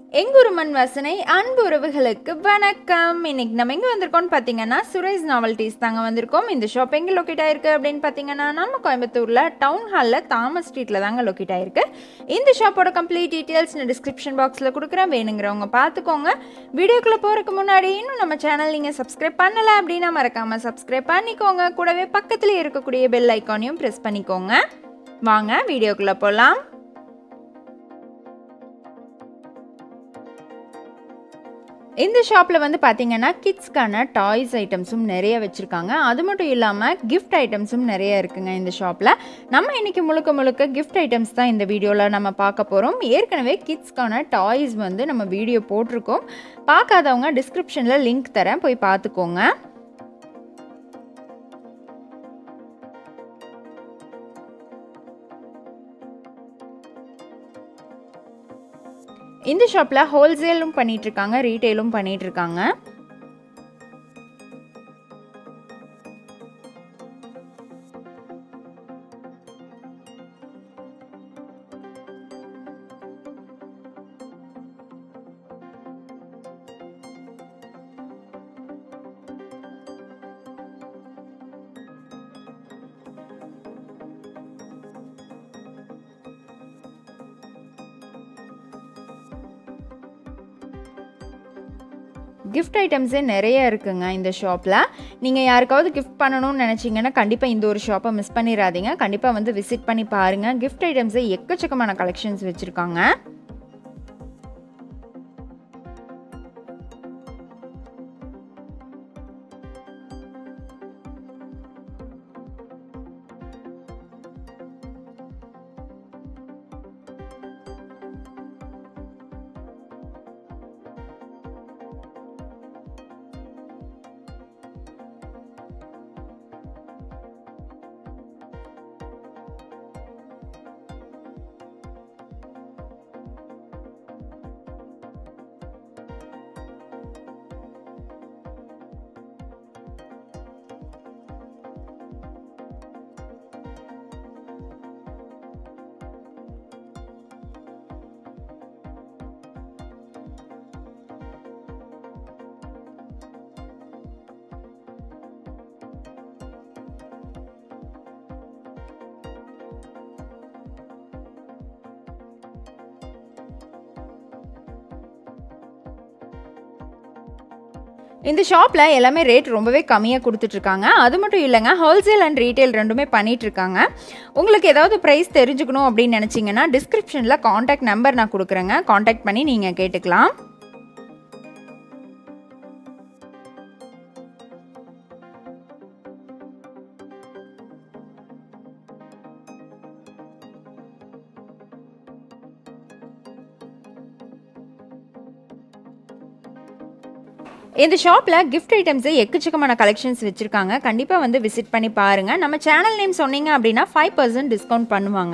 எங்குரு மண் வாசனை அன்பு உறவுகளுக்கு வணக்கம் இன்னைக்கு நம்ம எங்கே வந்திருக்கோம்னு பார்த்தீங்கன்னா சுரேஷ் நாவல்டிஸ் தாங்க வந்திருக்கோம் இந்த ஷாப் எங்கே லொக்கேட் ஆயிருக்கு அப்படின்னு பார்த்தீங்கன்னா நம்ம கோயம்புத்தூரில் டவுன் ஹாலில் தாமஸ் ஸ்ட்ரீட்டில் தாங்க லொக்கேட் ஆயிருக்கு இந்த ஷாப்போட கம்ப்ளீட் டீட்டெயில்ஸ் நான் டிஸ்கிரிப்ஷன் பாக்ஸில் கொடுக்குறேன் வேணுங்கிறவங்க பார்த்துக்கோங்க வீடியோக்குள்ளே போகிறதுக்கு முன்னாடி இன்னும் நம்ம சேனல் நீங்கள் சப்ஸ்கிரைப் பண்ணலை அப்படின்னா மறக்காமல் சப்ஸ்கிரைப் பண்ணிக்கோங்க கூடவே பக்கத்துலேயே இருக்கக்கூடிய பெல் ஐக்கானையும் ப்ரெஸ் பண்ணிக்கோங்க வாங்க வீடியோக்குள்ளே போகலாம் இந்த ஷாப்பில் வந்து பார்த்தீங்கன்னா கிட்ஸ்க்கான டாய்ஸ் ஐட்டம்ஸும் நிறைய வச்சுருக்காங்க அது மட்டும் இல்லாமல் கிஃப்ட் ஐட்டம்ஸும் நிறைய இருக்குங்க இந்த ஷாப்பில் நம்ம இன்றைக்கி முழுக்க முழுக்க கிஃப்ட் ஐட்டம்ஸ் தான் இந்த வீடியோவில் நம்ம பார்க்க போகிறோம் ஏற்கனவே கிட்ஸ்க்கான டாய்ஸ் வந்து நம்ம வீடியோ போட்டிருக்கோம் பார்க்காதவங்க டிஸ்கிரிப்ஷனில் லிங்க் தரேன் போய் பார்த்துக்கோங்க இந்த ஷாப்பில் ஹோல்சேலும் பண்ணிகிட்ருக்காங்க ரீட்டெயிலும் பண்ணிகிட்ருக்காங்க கிஃப்ட் ஐட்டம்ஸே நிறைய இருக்குங்க இந்த ஷாப்பில் நீங்கள் யாருக்காவது கிஃப்ட் பண்ணணும்னு நினச்சிங்கன்னா கண்டிப்பாக இந்த ஒரு ஷாப்பை மிஸ் பண்ணிடாதீங்க கண்டிப்பாக வந்து விசிட் பண்ணி பாருங்கள் கிஃப்ட் ஐட்டம்ஸே எக்கச்சக்கமான கலெக்ஷன்ஸ் வச்சுருக்காங்க இந்த ஷாப்பில் எல்லாமே ரேட் ரொம்பவே கம்மியாக கொடுத்துட்ருக்காங்க அது மட்டும் இல்லைங்க ஹோல்சேல் அண்ட் ரீட்டைல் ரெண்டுமே பண்ணிகிட்ருக்காங்க உங்களுக்கு ஏதாவது ப்ரைஸ் தெரிஞ்சுக்கணும் அப்படின்னு நினச்சிங்கன்னா டிஸ்கிரிப்ஷனில் காண்டாக்ட் நம்பர் நான் கொடுக்குறேங்க காண்டாக்ட் பண்ணி நீங்கள் கேட்டுக்கலாம் இந்த ஷாப்பில் கிஃப்ட் ஐட்டம்ஸு எக்கச்சக்கமான கலெக்ஷன்ஸ் வச்சுருக்காங்க கண்டிப்பாக வந்து விசிட் பண்ணி பாருங்கள் நம்ம சேனல் நேம் சொன்னீங்க அப்படின்னா ஃபைவ் பர்சன்ட் டிஸ்கவுண்ட் பண்ணுவாங்க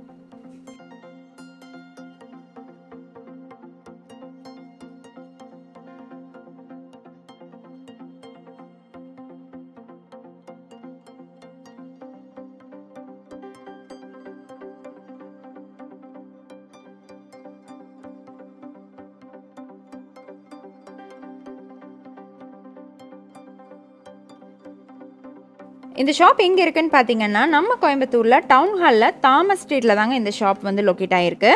இந்த ஷாப் எங்கே இருக்குன்னு பார்த்தீங்கன்னா நம்ம கோயம்புத்தூரில் டவுன் ஹாலில் தாமஸ் ஸ்ட்ரீட்டில் தாங்க இந்த ஷாப் வந்து லொக்கேட் ஆகிருக்கு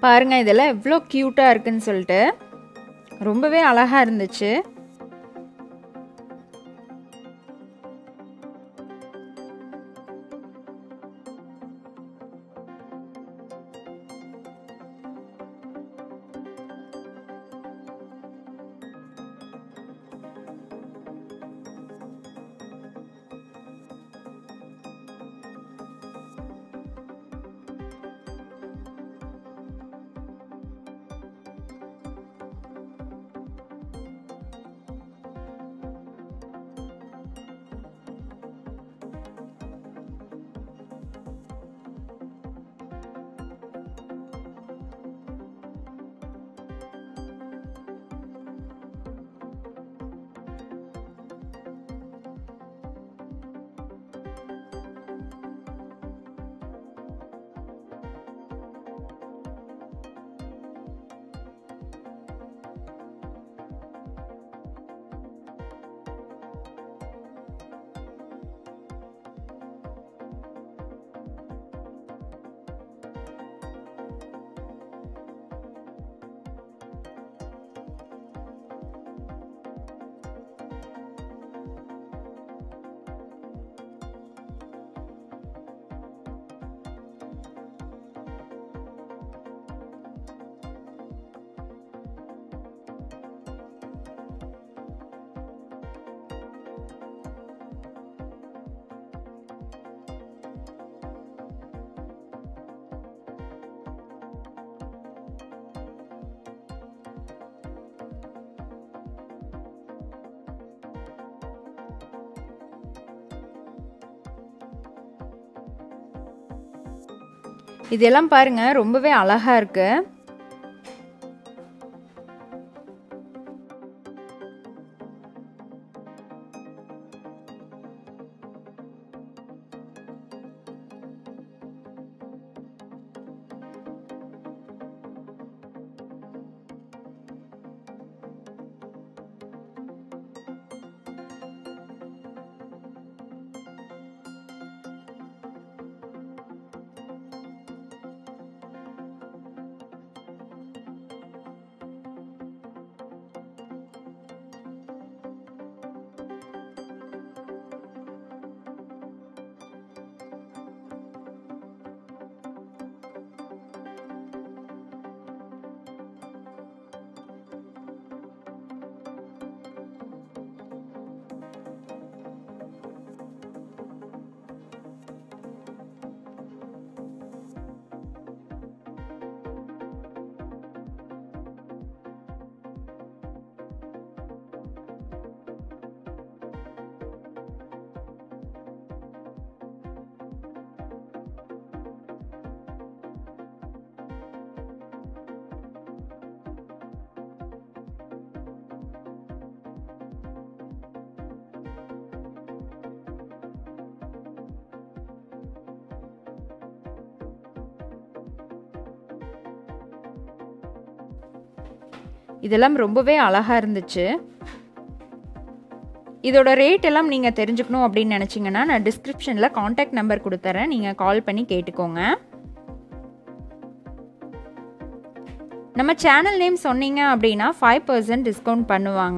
பாருங்கள் இதெல்லாம் எவ்வளோ க்யூட்டாக இருக்குன்னு சொல்லிட்டு ரொம்பவே அழகாக இருந்துச்சு இதெல்லாம் பாருங்க ரொம்பவே அழகா இருக்கு இதெல்லாம் ரொம்பவே அழகாக இருந்துச்சு இதோட ரேட் எல்லாம் நீங்கள் தெரிஞ்சுக்கணும் அப்படின்னு நினச்சிங்கன்னா நான் டிஸ்கிரிப்ஷனில் காண்டாக்ட் நம்பர் கொடுத்துறேன் நீங்கள் கால் பண்ணி கேட்டுக்கோங்க நம்ம சேனல் நேம் சொன்னீங்க அப்படின்னா ஃபைவ் பர்சன்ட் டிஸ்கவுண்ட் பண்ணுவாங்க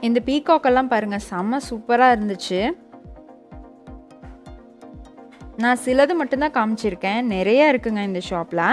இந்த பீகாக்கெல்லாம் பாருங்கள் செம்ம சூப்பராக இருந்துச்சு நான் சிலது மட்டும்தான் காமிச்சிருக்கேன் நிறைய இருக்குங்க இந்த ஷாப்பில்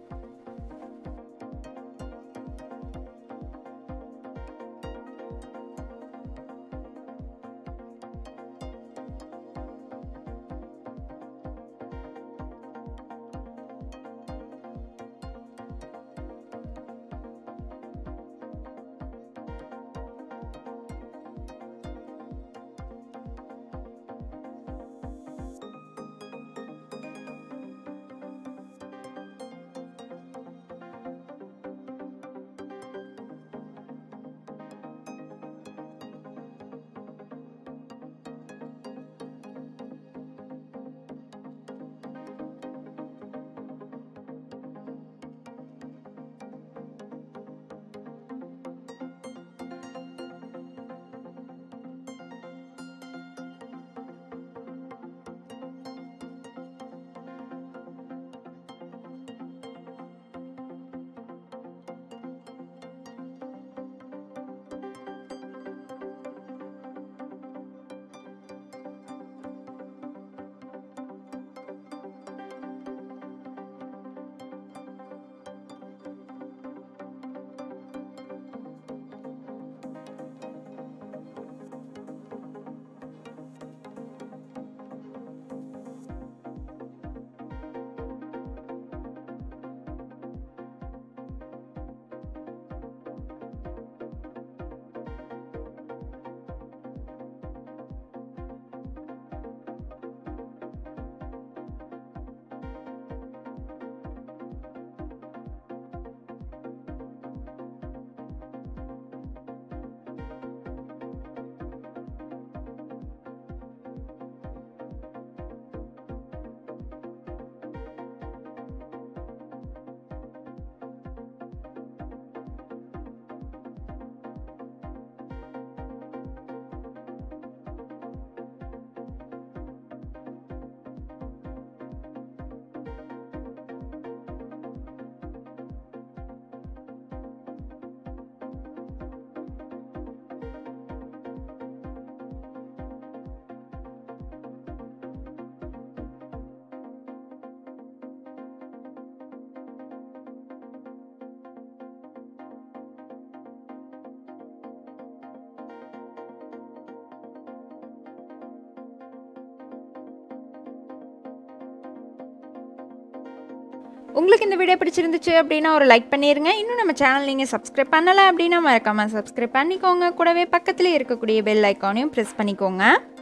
உங்களுக்கு இந்த வீடியோ பிடிச்சிருந்துச்சு அப்படின்னா ஒரு லைக் பண்ணிடுங்க இன்னும் நம்ம சேனல் நீங்கள் சப்ஸ்கிரைப் பண்ணலை அப்படின்னா மறக்காமல் சப்ஸ்கிரைப் பண்ணிக்கோங்க கூடவே பக்கத்துலேயே இருக்கக்கூடிய பெல் ஐக்கானையும் ப்ரெஸ் பண்ணிக்கோங்க